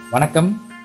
வணக்கம்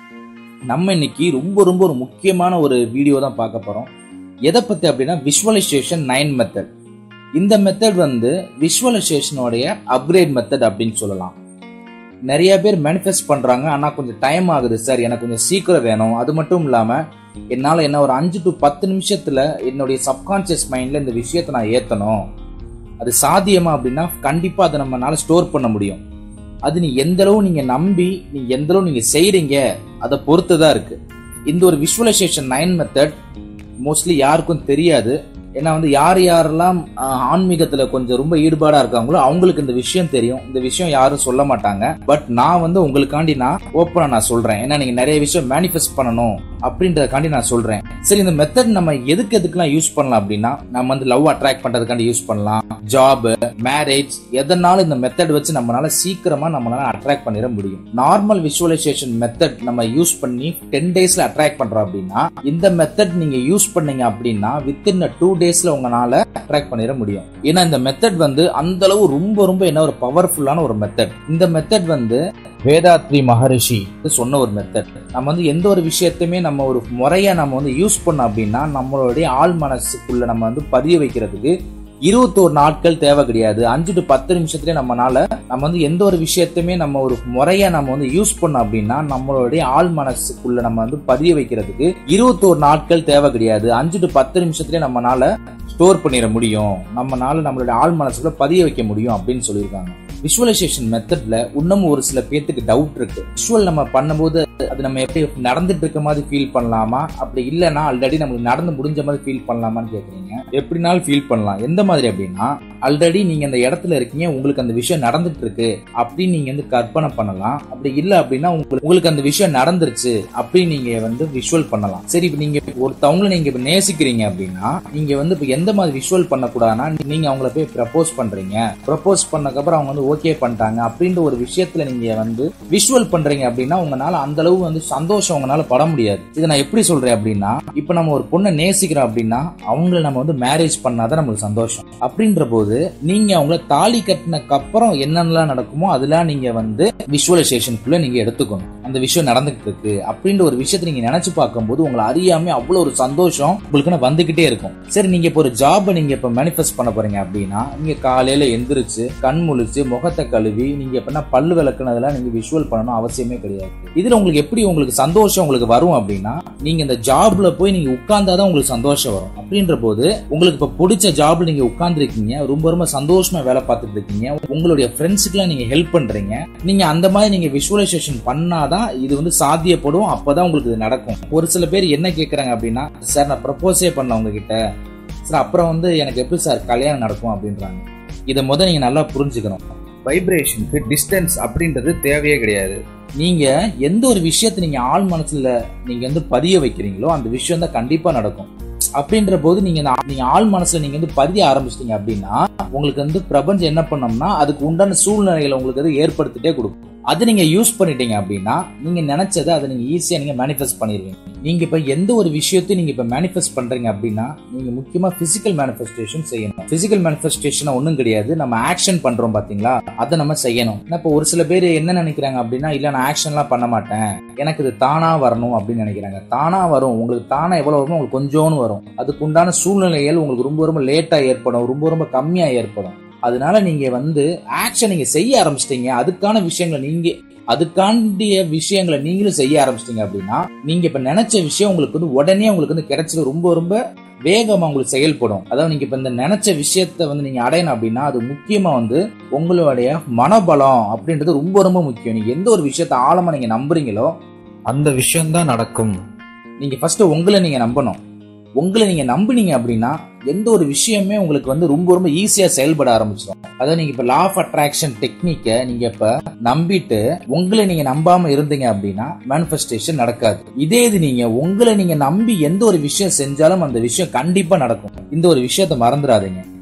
நம்ம இன்னைக்கு ரொம்ப ரொம்ப ஒரு முக்கியமான ஒரு வீடியோ தான் பார்க்க போறோம் எதை பத்தி அப்படின்னா விஷுவலைசேஷன் நைன் மெத்தட் இந்த மெத்தட் வந்து விஷுவலைசேஷனோடைய அப்கிரேட் மெத்தட் அப்படின்னு சொல்லலாம் நிறைய பேர் மேனிஃபெஸ்ட் பண்றாங்க ஆனா கொஞ்சம் டைம் ஆகுது சார் எனக்கு கொஞ்சம் சீக்கிரம் வேணும் அது மட்டும் இல்லாம என்னால என்ன ஒரு அஞ்சு டு பத்து நிமிஷத்துல என்னுடைய சப்கான்சியஸ் மைண்ட்ல இந்த விஷயத்தை நான் ஏத்தணும் அது சாத்தியமா அப்படின்னா கண்டிப்பா அதை நம்மளால ஸ்டோர் பண்ண முடியும் அது நீ எந்த அளவு நீங்க நம்பி நீங்க எந்த அளவு நீங்க செய்றீங்க அதை பொறுத்து தான் இருக்கு இந்த ஒரு விஷுவலைசேஷன் நைன் மெத்தட் மோஸ்ட்லி யாருக்கும் தெரியாது ஏன்னா வந்து யார் யாரெல்லாம் ஆஹ், ஆன்மீகத்துல கொஞ்சம் ரொம்ப ஈடுபாடா இருக்காங்களோ அவங்களுக்கு இந்த விஷயம் தெரியும் இந்த விஷயம் யாரும் சொல்ல மாட்டாங்க பட் நான் வந்து உங்களுக்காண்டி நான் ஓப்பனா நான் சொல்றேன் ஏன்னா நீங்க நிறைய விஷயம் மேனிஃபெஸ்ட் பண்ணணும் அப்படின்றதுக்காண்டி நான் சொல்றேன் சரி இந்த மெத்தட் நம்ம எதுக்கு எதுக்கெல்லாம் யூஸ் பண்ணலாம் அப்படின்னா நம்ம வந்து லவ் அட்ராக்ட் பண்றதுக்காண்டி யூஸ் பண்ணலாம் ஜாப் மேரேஜ் எதனாலும் இந்த மெத்தட் வச்சு நம்மளால சீக்கிரமா நம்மளால அட்ராக்ட் பண்ணிட முடியும் நார்மல் விஷுவலைசேஷன் மெத்தட் நம்ம யூஸ் பண்ணி டென் டேஸ்ல அட்ராக்ட் பண்றோம் அப்படின்னா இந்த மெத்தட் நீங்க யூஸ் பண்ணீங்க அப்படின்னா வித்தின் டூ டேஸ்ல உங்களால அட்ராக்ட் பண்ணிட முடியும் ஏன்னா இந்த மெத்தட் வந்து அந்த அளவு ரொம்ப ரொம்ப என்ன ஒரு பவர்ஃபுல்லான ஒரு மெத்தட் இந்த மெத்தட் வந்து வேதாத்ரி மகரிஷி சொன்ன ஒரு மெத்தட் நம்ம வந்து எந்த ஒரு விஷயத்தையுமே நம்ம ஒரு முறையா நம்ம வந்து யூஸ் பண்ணோம் அப்படின்னா நம்மளுடைய ஆள் மனசுக்குள்ள நம்ம வந்து பதிய வைக்கிறதுக்கு இருபத்தோரு நாட்கள் தேவை கிடையாது அஞ்சு டு பத்து நிமிஷத்துலயே நம்மனால நம்ம வந்து எந்த ஒரு விஷயத்தையுமே நம்ம ஒரு முறையா நம்ம வந்து யூஸ் பண்ணோம் அப்படின்னா நம்மளுடைய ஆள் மனசுக்குள்ள நம்ம வந்து பதிய வைக்கிறதுக்கு இருபத்தோரு நாட்கள் தேவை கிடையாது அஞ்சு டு பத்து நிமிஷத்துலயே நம்மனால ஸ்டோர் பண்ணிட முடியும் நம்மனால நம்மளுடைய ஆள் மனசுக்குள்ள பதிய வைக்க முடியும் அப்படின்னு சொல்லியிருக்காங்க விஷுவலைசேஷன் மெத்தட்ல இன்னமும் ஒரு சில பேர்த்துக்கு டவுட் இருக்கு விஷுவல் நம்ம பண்ணும்போது அது நம்ம எப்படி நடந்துட்டு இருக்க மாதிரி ஃபீல் பண்ணலாமா அப்படி இல்லைன்னா ஆல்ரெடி நம்மளுக்கு நடந்து முடிஞ்ச மாதிரி ஃபீல் பண்ணலாமான்னு கேக்குறீங்க எப்படினாலும் ஃபீல் பண்ணலாம் எந்த மாதிரி அப்படின்னா ஆல்ரெடி நீங்க அந்த இடத்துல இருக்கீங்க உங்களுக்கு அந்த விஷயம் நடந்துட்டு இருக்கு அப்படின்னு நீங்க வந்து கற்பனை பண்ணலாம் அப்படி இல்ல அப்படின்னா உங்களுக்கு உங்களுக்கு அந்த விஷயம் நடந்துருச்சு அப்படின்னு நீங்க வந்து விஷுவல் பண்ணலாம் சரி இப்ப நீங்க ஒருத்தவங்களை நீங்க இப்ப நேசிக்கிறீங்க அப்படின்னா நீங்க வந்து இப்ப எந்த மாதிரி விஷுவல் பண்ணக்கூடாதுன்னா நீங்க அவங்கள போய் ப்ரப்போஸ் பண்றீங்க ப்ரப்போஸ் பண்ணக்கப்புறம் அவங்க வந்து ஓகே பண்ணிட்டாங்க அப்படின்ற ஒரு விஷயத்துல நீங்க வந்து விஷுவல் பண்றீங்க அப்படின்னா உங்களால அந்த அளவு வந்து சந்தோஷம் உங்களால பட முடியாது இதை நான் எப்படி சொல்றேன் அப்படின்னா இப்ப நம்ம ஒரு பொண்ணை நேசிக்கிறோம் அப்படின்னா அவங்கள நம்ம வந்து மேரேஜ் பண்ணாதான் நம்மளுக்கு சந்தோஷம் அப்படின்ற போது நீங்க அவங்கள தாலி கட்டினக்கு அப்புறம் என்னென்னலாம் நடக்குமோ அதெல்லாம் நீங்க வந்து விஷுவலைசேஷனுக்குள்ள நீங்க எடுத்துக்கணும் அந்த விஷயம் நடந்துகிட்டு இருக்கு அப்படின்ற ஒரு விஷயத்தை நீங்க நினைச்சு பார்க்கும்போது உங்களை அறியாம அவ்வளவு ஒரு சந்தோஷம் உங்களுக்கு வந்துகிட்டே இருக்கும் சரி நீங்க இப்போ ஒரு ஜாப் நீங்க இப்ப மேனிஃபெஸ்ட் பண்ண போறீங்க அப்படின்னா நீங்க காலையில எந்திரிச்சு கண் முழிச்சு முகத்தை கழுவி நீங்க எப்படின்னா பல்லு விளக்குனதெல்லாம் நீங்க விஷுவல் பண்ணணும் அவசியமே கிடையாது இதுல உங்களுக்கு எப்படி உங்களுக்கு சந்தோஷம் உங்களுக்கு வரும் அப்படின்னா நீங்க இந்த ஜாப்ல போய் நீங்க உட்கார்ந்தாதான் உங்களுக்கு சந்தோஷம் வரும் அப்படின்ற போது உங்களுக்கு இப்ப பிடிச்ச ஜாப்ல நீங்க உட்கார்ந்துருக்கீங்க ரொம்ப ரொம்ப சந்தோஷமா வேலை பார்த்துட்டு இருக்கீங்க உங்களுடைய ஃப்ரெண்ட்ஸுக்குலாம் நீங்க ஹெல்ப் பண்றீங்க நீங்க அந்த மாதிரி நீங்க விஷுவலைசேஷன் பண்ணாதான் இது வந்து சாத்தியப்படும் அப்பதான் உங்களுக்கு இது நடக்கும் ஒரு சில பேர் என்ன கேக்குறாங்க அப்படின்னா சார் நான் ப்ரப்போஸே பண்ணல உங்ககிட்ட சார் அப்புறம் வந்து எனக்கு எப்படி சார் கல்யாணம் நடக்கும் அப்படின்றாங்க இதை முத நீங்க நல்லா புரிஞ்சுக்கணும் வைப்ரேஷனுக்கு டிஸ்டன்ஸ் அப்படின்றது தேவையே கிடையாது நீங்க எந்த ஒரு விஷயத்தை நீங்க ஆள் மனசுல நீங்க வந்து பதிய வைக்கிறீங்களோ அந்த விஷயம் தான் கண்டிப்பா நடக்கும் அப்படின்ற போது நீங்க இந்த ஆ- நீங்க ஆள் மனசுல நீங்க வந்து பதிய ஆரம்பிச்சிட்டீங்க அப்படின்னா உங்களுக்கு வந்து பிரபஞ்சம் என்ன பண்ணோம்னா அதுக்கு உண்டான சூழ்நிலைகளை உங்களுக்கு அது ஏற்படுத்திட்டே கொடுக்கும் அது நீங்க யூஸ் பண்ணிட்டீங்க அப்படின்னா நீங்க நினைச்சதை அதை நீங்க ஈஸியா நீங்க மேனிஃபெஸ்ட் பண்ணிருவீங்க நீங்க இப்ப எந்த ஒரு விஷயத்தையும் நீங்க இப்ப மேனிஃபெஸ்ட் பண்றீங்க அப்படின்னா நீங்க முக்கியமா பிசிக்கல் மேனிஃபெஸ்டேஷன் செய்யணும் பிசிக்கல் மேனிஃபெஸ்டேஷன் ஒன்றும் கிடையாது நம்ம ஆக்ஷன் பண்றோம் பாத்தீங்களா அதை நம்ம செய்யணும் ஏன்னா இப்ப ஒரு சில பேர் என்ன நினைக்கிறாங்க அப்படின்னா இல்ல நான் ஆக்ஷன்லாம் பண்ண மாட்டேன் எனக்கு இது தானா வரணும் அப்படின்னு நினைக்கிறாங்க தானா வரும் உங்களுக்கு தானா எவ்வளவு வருமோ உங்களுக்கு கொஞ்சோன்னு வரும் அதுக்கு உண்டான சூழ்நிலைகள் உங்களுக்கு ரொம்ப ரொம்ப லேட்டா ஏற்படும் ரொம்ப ரொம்ப கம்மியா ஏற்படும் அதனால நீங்க வந்து ஆக்ஷன் நீங்க செய்ய ஆரம்பிச்சிட்டீங்க அதுக்கான விஷயங்களை நீங்க அதுக்காண்டிய விஷயங்களை நீங்களும் செய்ய ஆரம்பிச்சிட்டீங்க அப்படின்னா நீங்க இப்ப நினைச்ச விஷயம் உங்களுக்கு வந்து உடனே உங்களுக்கு வந்து கிடைச்சது ரொம்ப ரொம்ப வேகமா உங்களுக்கு செயல்படும் அதாவது நீங்க இப்ப இந்த நினைச்ச விஷயத்த வந்து நீங்க அடையணும் அப்படின்னா அது முக்கியமா வந்து உங்களுடைய மனபலம் அப்படின்றது ரொம்ப ரொம்ப முக்கியம் நீங்க எந்த ஒரு விஷயத்த ஆழமா நீங்க நம்புறீங்களோ அந்த விஷயம் தான் நடக்கும் நீங்க ஃபர்ஸ்ட் உங்களை நீங்க நம்பணும் உங்களை நீங்க நம்புனீங்க அப்படின்னா எந்த ஒரு விஷயமே உங்களுக்கு வந்து ரொம்ப ரொம்ப ஈஸியா செயல்பட ஆரம்பிச்சிடும் அதாவது நீங்க இப்ப லா ஆஃப் அட்ராக்ஷன் டெக்னிக்கை நீங்க இப்ப நம்பிட்டு உங்களை நீங்க நம்பாம இருந்தீங்க அப்படின்னா மேனிஃபெஸ்டேஷன் நடக்காது இதே இது நீங்க உங்களை நீங்க நம்பி எந்த ஒரு விஷயம் செஞ்சாலும் அந்த விஷயம் கண்டிப்பா நடக்கும் இந்த ஒரு விஷயத்த மறந்துடாதீங்க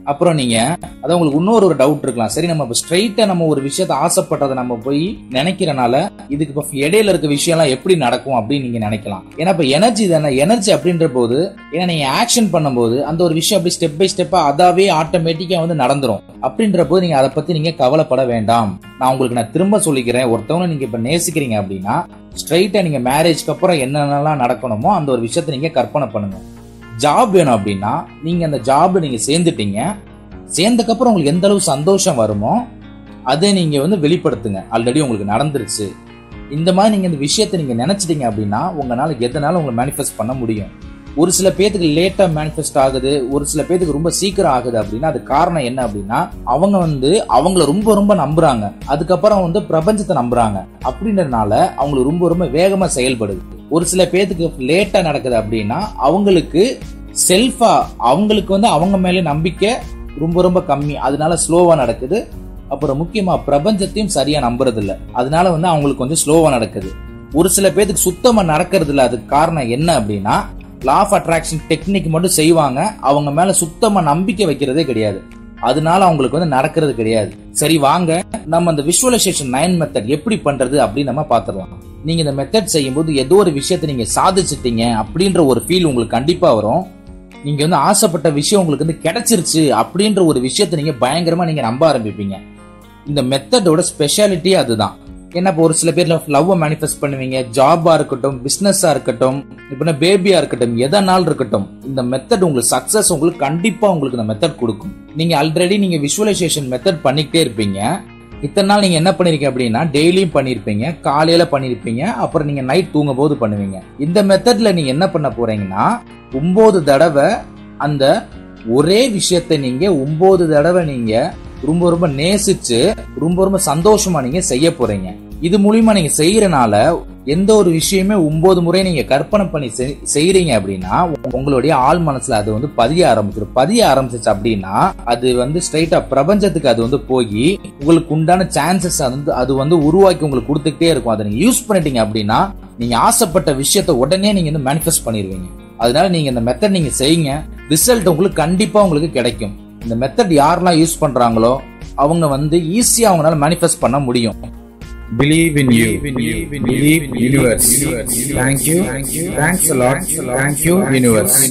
அப்புறம் நீங்க அதான் உங்களுக்கு இன்னொரு ஒரு டவுட் இருக்கலாம் சரி நம்ம இப்போ ஸ்ட்ரைட்டா நம்ம ஒரு விஷயத்த ஆசைப்பட்டதை நம்ம போய் நினைக்கிறனால இதுக்கு இப்போ இடையில இருக்க விஷயம்லாம் எப்படி நடக்கும் அப்படின்னு நீங்க நினைக்கலாம் ஏன்னா இப்ப எனர்ஜி தானே எனர்ஜி அப்படின்ற போது ஏன்னா நீங்க ஆக்ஷன் பண்ணும்போது அந்த ஒரு விஷயம் அப்படி ஸ்டெப் பை ஸ்டெப்பா அதாவே ஆட்டோமேட்டிக்கா வந்து நடந்துரும் அப்படின்ற போது நீங்க அதை பத்தி நீங்க கவலைப்பட வேண்டாம் நான் உங்களுக்கு நான் திரும்ப சொல்லிக்கிறேன் ஒருத்தவங்க நீங்க இப்ப நேசிக்கிறீங்க அப்படின்னா ஸ்ட்ரைட்டா நீங்க மேரேஜ்க்கு அப்புறம் என்னென்னலாம் நடக்கணுமோ அந்த ஒரு விஷயத்த நீங்க கற்பனை பண்ணுங்க ஜாப் வேணும் அப்படின்னா நீங்க அந்த ஜாப்ல நீங்க சேர்ந்துட்டீங்க சேர்ந்தக்கப்புறம் உங்களுக்கு எந்த அளவு சந்தோஷம் வருமோ அதை நீங்க வந்து வெளிப்படுத்துங்க ஆல்ரெடி உங்களுக்கு நடந்துருச்சு இந்த மாதிரி நீங்க இந்த விஷயத்தை நீங்க நினைச்சிட்டீங்க அப்படின்னா உங்களால எதனால உங்களை மேனிஃபெஸ்ட் பண்ண முடியும் ஒரு சில பேத்துக்கு லேட்டா மேனிஃபெஸ்ட் ஆகுது ஒரு சில பேத்துக்கு ரொம்ப சீக்கிரம் ஆகுது அப்படின்னா அது காரணம் என்ன அப்படின்னா அவங்க வந்து அவங்கள ரொம்ப ரொம்ப நம்புறாங்க அதுக்கப்புறம் வந்து பிரபஞ்சத்தை நம்புறாங்க அப்படின்றதுனால அவங்களுக்கு ரொம்ப ரொம்ப வேகமா செயல்படுது ஒரு சில பேத்துக்கு லேட்டா நடக்குது அப்படின்னா அவங்களுக்கு செல்ஃபா அவங்களுக்கு வந்து அவங்க மேல நம்பிக்கை ரொம்ப ரொம்ப கம்மி அதனால ஸ்லோவா நடக்குது அப்புறம் முக்கியமா பிரபஞ்சத்தையும் சரியா நம்புறது இல்ல அதனால வந்து அவங்களுக்கு கொஞ்சம் ஸ்லோவா நடக்குது ஒரு சில பேத்துக்கு சுத்தமா நடக்கிறது இல்ல அதுக்கு காரணம் என்ன அப்படின்னா லா ஆஃப் அட்ராக்ஷன் டெக்னிக் மட்டும் செய்வாங்க அவங்க மேல சுத்தமா நம்பிக்கை வைக்கிறதே கிடையாது அதனால அவங்களுக்கு வந்து நடக்கிறது கிடையாது சரி வாங்க நம்ம அந்த விஷுவலைசேஷன் நைன் மெத்தட் எப்படி பண்றது அப்படின்னு நம்ம பாத்துடலாம் நீங்க இந்த மெத்தட் செய்யும்போது ஏதோ ஒரு விஷயத்தை நீங்க சாதிச்சிட்டீங்க அப்படின்ற ஒரு ஃபீல் உங்களுக்கு கண்டிப்பா வரும் நீங்க வந்து ஆசைப்பட்ட விஷயம் உங்களுக்கு வந்து கிடைச்சிருச்சு அப்படின்ற ஒரு விஷயத்தை நீங்க பயங்கரமா நீங்க நம்ப ஆரம்பிப்பீங்க இந்த மெத்தடோட ஸ்பெஷாலிட்டியே அதுதான் ஏன்னா இப்போ ஒரு சில பேர் லவ் மேனிஃபெஸ்ட் பண்ணுவீங்க ஜாபா இருக்கட்டும் பிசினஸா இருக்கட்டும் இப்ப பேபியா இருக்கட்டும் எதனாலும் இருக்கட்டும் இந்த மெத்தட் உங்களுக்கு சக்சஸ் உங்களுக்கு கண்டிப்பா உங்களுக்கு இந்த மெத்தட் கொடுக்கும் நீங்க ஆல்ரெடி நீங்க விஷுவலைசேஷன் மெத்தட் பண்ணிக்கிட்டே இருப்பீங்க இத்தனை நாள் நீங்க என்ன பண்ணிருக்கீங்க அப்படின்னா டெய்லியும் பண்ணிருப்பீங்க காலையில பண்ணிருப்பீங்க அப்புறம் நீங்க நைட் தூங்கும் போது பண்ணுவீங்க இந்த மெத்தட்ல நீங்க என்ன பண்ண போறீங்கன்னா ஒன்பது தடவை அந்த ஒரே விஷயத்தை நீங்க ஒன்பது தடவை நீங்க ரொம்ப ரொம்ப நேசிச்சு ரொம்ப ரொம்ப சந்தோஷமா நீங்க செய்ய போறீங்க இது மூலியமா நீங்க செய்யறனால எந்த ஒரு விஷயமே ஒன்பது முறை நீங்க கற்பனை பண்ணி செய்- செய்றீங்க அப்படின்னா உங்களுடைய ஆள் மனசுல அது வந்து பதிய ஆரம்பிச்சிடும் பதிய ஆரம்பிச்சிச்சு அப்படின்னா அது வந்து ஸ்ட்ரைட்டா பிரபஞ்சத்துக்கு அது வந்து போய் உங்களுக்கு உண்டான சான்சஸ் வந்து அது வந்து உருவாக்கி உங்களுக்கு கொடுத்துக்கிட்டே இருக்கும் அதை நீங்க யூஸ் பண்ணிட்டீங்க அப்படின்னா நீங்க ஆசைப்பட்ட விஷயத்த உடனே நீங்க வந்து மேனிஃபெஸ்ட் பண்ணிடுவீங்க அதனால நீங்க இந்த மெத்தட் நீங்க செய்யுங்க ரிசல்ட் உங்களுக்கு கண்டிப்பா உங்களுக்கு கிடைக்கும் இந்த மெத்தட் யாரெல்லாம் யூஸ் பண்றாங்களோ அவங்க வந்து ஈஸியா அவங்களால மேனிஃபெஸ்ட் பண்ண முடியும் Believe in you. Believe universe. Thank you. Thanks a lot. Thank you, universe.